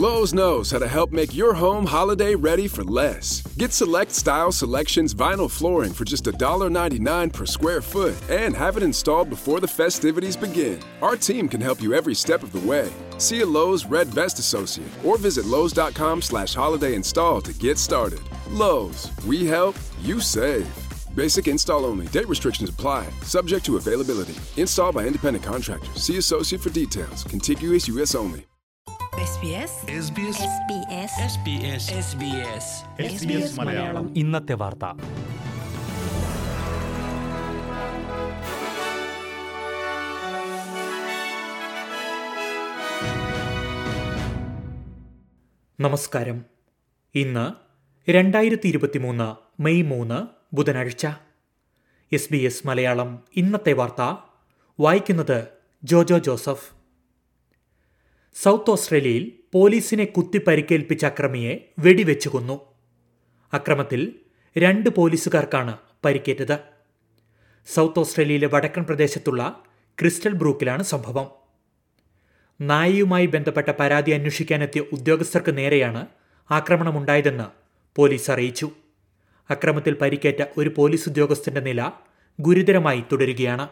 Lowe's knows how to help make your home holiday ready for less. Get select style selections vinyl flooring for just $1.99 per square foot and have it installed before the festivities begin. Our team can help you every step of the way. See a Lowe's Red Vest associate or visit Lowe's.com slash holiday install to get started. Lowe's, we help, you save. Basic install only. Date restrictions apply. Subject to availability. Installed by independent contractors. See associate for details. Contiguous US only. SBS SBS SBS SBS SBS Malayalam ഇന്നത്തെ വാർത്ത നമസ്കാരം ഇന്ന് രണ്ടായിരത്തി ഇരുപത്തിമൂന്ന് May മൂന്ന് ബുധനാഴ്ച S B S Malayalam ഇന്നത്തെ വാർത്ത വായിക്കുന്നത് ജോജോ ജോസഫ് സൗത്ത് ഓസ്ട്രേലിയയിൽ പോലീസിനെ കുത്തി പരിക്കേൽപ്പിച്ച അക്രമിയെ വെടിവെച്ചു കൊന്നു അക്രമത്തിൽ രണ്ട് പോലീസുകാർക്കാണ് പരിക്കേറ്റത് സൗത്ത് ഓസ്ട്രേലിയയിലെ വടക്കൻ പ്രദേശത്തുള്ള ക്രിസ്റ്റൽ ബ്രൂക്കിലാണ് സംഭവം നായയുമായി ബന്ധപ്പെട്ട പരാതി അന്വേഷിക്കാനെത്തിയ ഉദ്യോഗസ്ഥർക്ക് നേരെയാണ് ആക്രമണമുണ്ടായതെന്ന് പോലീസ് അറിയിച്ചു അക്രമത്തിൽ പരിക്കേറ്റ ഒരു പോലീസ് ഉദ്യോഗസ്ഥന്റെ നില ഗുരുതരമായി തുടരുകയാണ്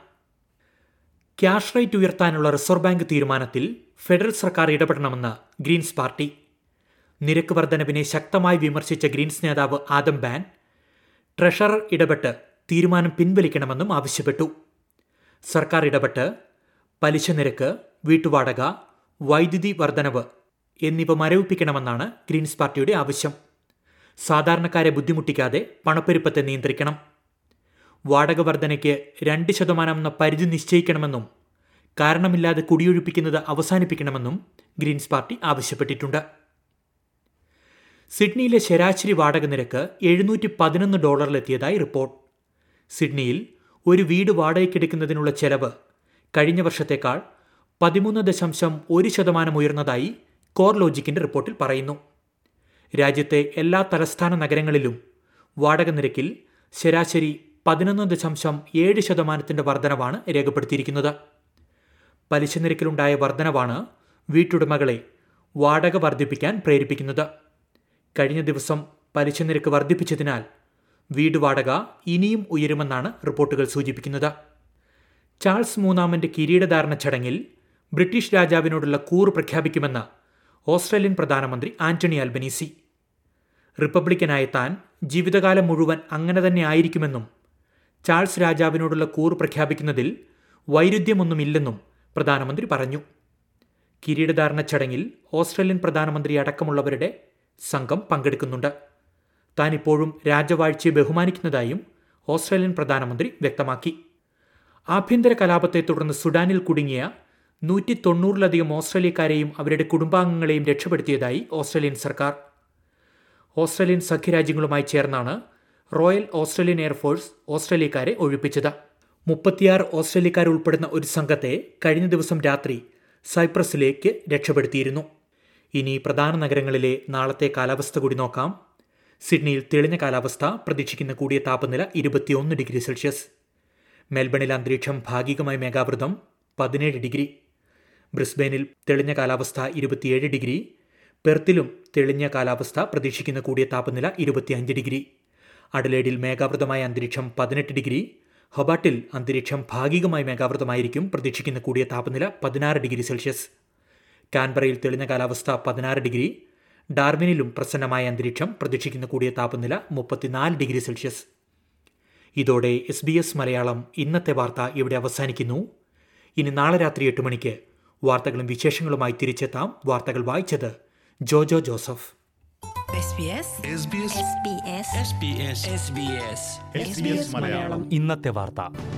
ക്യാഷ് റേറ്റ് ഉയർത്താനുള്ള റിസർവ് ബാങ്ക് തീരുമാനത്തിൽ ഫെഡറൽ സർക്കാർ ഇടപെടണമെന്ന് ഗ്രീൻസ് പാർട്ടി നിരക്ക് വർധനവിനെ ശക്തമായി വിമർശിച്ച ഗ്രീൻസ് നേതാവ് ആദം ബാൻ ട്രഷറർ ഇടപെട്ട് തീരുമാനം പിൻവലിക്കണമെന്നും ആവശ്യപ്പെട്ടു സർക്കാർ ഇടപെട്ട് പലിശ നിരക്ക് വീട്ടുവാടക വൈദ്യുതി വർധനവ് എന്നിവ മരവിപ്പിക്കണമെന്നാണ് ഗ്രീൻസ് പാർട്ടിയുടെ ആവശ്യം സാധാരണക്കാരെ ബുദ്ധിമുട്ടിക്കാതെ പണപ്പെരുപ്പത്തെ നിയന്ത്രിക്കണം വാടക വർധനയ്ക്ക് രണ്ട് ശതമാനം എന്ന പരിധി നിശ്ചയിക്കണമെന്നും കാരണമില്ലാതെ കുടിയൊഴിപ്പിക്കുന്നത് അവസാനിപ്പിക്കണമെന്നും ഗ്രീൻസ് പാർട്ടി ആവശ്യപ്പെട്ടിട്ടുണ്ട് സിഡ്നിയിലെ ശരാശരി വാടക നിരക്ക് എഴുന്നൂറ്റി പതിനൊന്ന് ഡോളറിലെത്തിയതായി റിപ്പോർട്ട് സിഡ്നിയിൽ ഒരു വീട് വാടകയ്ക്കെടുക്കുന്നതിനുള്ള ചെലവ് കഴിഞ്ഞ വർഷത്തേക്കാൾ പതിമൂന്ന് ദശാംശം ഒരു ശതമാനം ഉയർന്നതായി കോർ ലോജിക്കിന്റെ റിപ്പോർട്ടിൽ പറയുന്നു രാജ്യത്തെ എല്ലാ തലസ്ഥാന നഗരങ്ങളിലും വാടക നിരക്കിൽ ശരാശരി പതിനൊന്ന് ദശാംശം ഏഴ് ശതമാനത്തിന്റെ വർധനവാണ് രേഖപ്പെടുത്തിയിരിക്കുന്നത് പലിശ നിരക്കിലുണ്ടായ വർധനവാണ് വീട്ടുടമകളെ വാടക വർദ്ധിപ്പിക്കാൻ പ്രേരിപ്പിക്കുന്നത് കഴിഞ്ഞ ദിവസം പലിശ നിരക്ക് വർദ്ധിപ്പിച്ചതിനാൽ വീട് വാടക ഇനിയും ഉയരുമെന്നാണ് റിപ്പോർട്ടുകൾ സൂചിപ്പിക്കുന്നത് ചാൾസ് മൂന്നാമന്റെ കിരീടധാരണ ചടങ്ങിൽ ബ്രിട്ടീഷ് രാജാവിനോടുള്ള കൂറ് പ്രഖ്യാപിക്കുമെന്ന് ഓസ്ട്രേലിയൻ പ്രധാനമന്ത്രി ആന്റണി അൽബനീസി റിപ്പബ്ലിക്കനായ താൻ ജീവിതകാലം മുഴുവൻ അങ്ങനെ തന്നെ ആയിരിക്കുമെന്നും ചാൾസ് രാജാവിനോടുള്ള കൂറ് പ്രഖ്യാപിക്കുന്നതിൽ വൈരുദ്ധ്യമൊന്നുമില്ലെന്നും പ്രധാനമന്ത്രി പറഞ്ഞു കിരീടധാരണ ചടങ്ങിൽ ഓസ്ട്രേലിയൻ പ്രധാനമന്ത്രി അടക്കമുള്ളവരുടെ സംഘം പങ്കെടുക്കുന്നുണ്ട് താൻ ഇപ്പോഴും രാജവാഴ്ചയെ ബഹുമാനിക്കുന്നതായും ഓസ്ട്രേലിയൻ പ്രധാനമന്ത്രി വ്യക്തമാക്കി ആഭ്യന്തര കലാപത്തെ തുടർന്ന് സുഡാനിൽ കുടുങ്ങിയ നൂറ്റി തൊണ്ണൂറിലധികം ഓസ്ട്രേലിയക്കാരെയും അവരുടെ കുടുംബാംഗങ്ങളെയും രക്ഷപ്പെടുത്തിയതായി ഓസ്ട്രേലിയൻ സർക്കാർ ഓസ്ട്രേലിയൻ സഖ്യരാജ്യങ്ങളുമായി ചേർന്നാണ് റോയൽ ഓസ്ട്രേലിയൻ എയർഫോഴ്സ് ഓസ്ട്രേലിയക്കാരെ ഒഴിപ്പിച്ചത് മുപ്പത്തിയാറ് ഓസ്ട്രേലിയക്കാർ ഉൾപ്പെടുന്ന ഒരു സംഘത്തെ കഴിഞ്ഞ ദിവസം രാത്രി സൈപ്രസിലേക്ക് രക്ഷപ്പെടുത്തിയിരുന്നു ഇനി പ്രധാന നഗരങ്ങളിലെ നാളത്തെ കാലാവസ്ഥ കൂടി നോക്കാം സിഡ്നിയിൽ തെളിഞ്ഞ കാലാവസ്ഥ പ്രതീക്ഷിക്കുന്ന കൂടിയ താപനില ഇരുപത്തിയൊന്ന് ഡിഗ്രി സെൽഷ്യസ് മെൽബണിൽ അന്തരീക്ഷം ഭാഗികമായി മേഘാവൃതം പതിനേഴ് ഡിഗ്രി ബ്രിസ്ബെയിനിൽ തെളിഞ്ഞ കാലാവസ്ഥ ഇരുപത്തിയേഴ് ഡിഗ്രി പെർത്തിലും തെളിഞ്ഞ കാലാവസ്ഥ പ്രതീക്ഷിക്കുന്ന കൂടിയ താപനില ഇരുപത്തിയഞ്ച് ഡിഗ്രി അഡലേഡിൽ മേഘാവൃതമായ അന്തരീക്ഷം പതിനെട്ട് ഡിഗ്രി ഹൊബാട്ടിൽ അന്തരീക്ഷം ഭാഗികമായി മേഘാവൃതമായിരിക്കും പ്രതീക്ഷിക്കുന്ന കൂടിയ താപനില പതിനാറ് ഡിഗ്രി സെൽഷ്യസ് കാൻബറയിൽ തെളിഞ്ഞ കാലാവസ്ഥ പതിനാറ് ഡിഗ്രി ഡാർവിനിലും പ്രസന്നമായ അന്തരീക്ഷം പ്രതീക്ഷിക്കുന്ന കൂടിയ താപനില മുപ്പത്തിനാല് ഡിഗ്രി സെൽഷ്യസ് ഇതോടെ എസ് ബി എസ് മലയാളം ഇന്നത്തെ വാർത്ത ഇവിടെ അവസാനിക്കുന്നു ഇനി നാളെ രാത്രി എട്ട് മണിക്ക് വാർത്തകളും വിശേഷങ്ങളുമായി തിരിച്ചെത്താം വാർത്തകൾ വായിച്ചത് Jojo Joseph SBS SBS SBS SBS SBS SBS Malayalam ഇന്നത്തെ വാർത്ത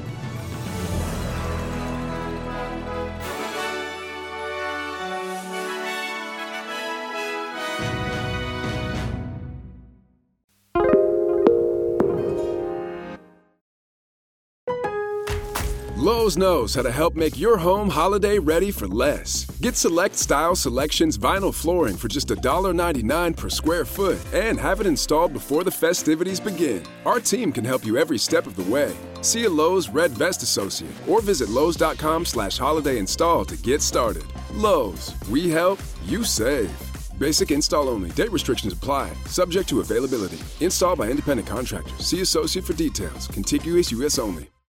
Lowe's knows how to help make your home holiday ready for less. Get select style selections vinyl flooring for just $1.99 per square foot and have it installed before the festivities begin. Our team can help you every step of the way. See a Lowe's Red Vest associate or visit Lowe's.com slash holiday install to get started. Lowe's, we help, you save. Basic install only. Date restrictions apply. Subject to availability. Installed by independent contractors. See associate for details. Contiguous U.S. only.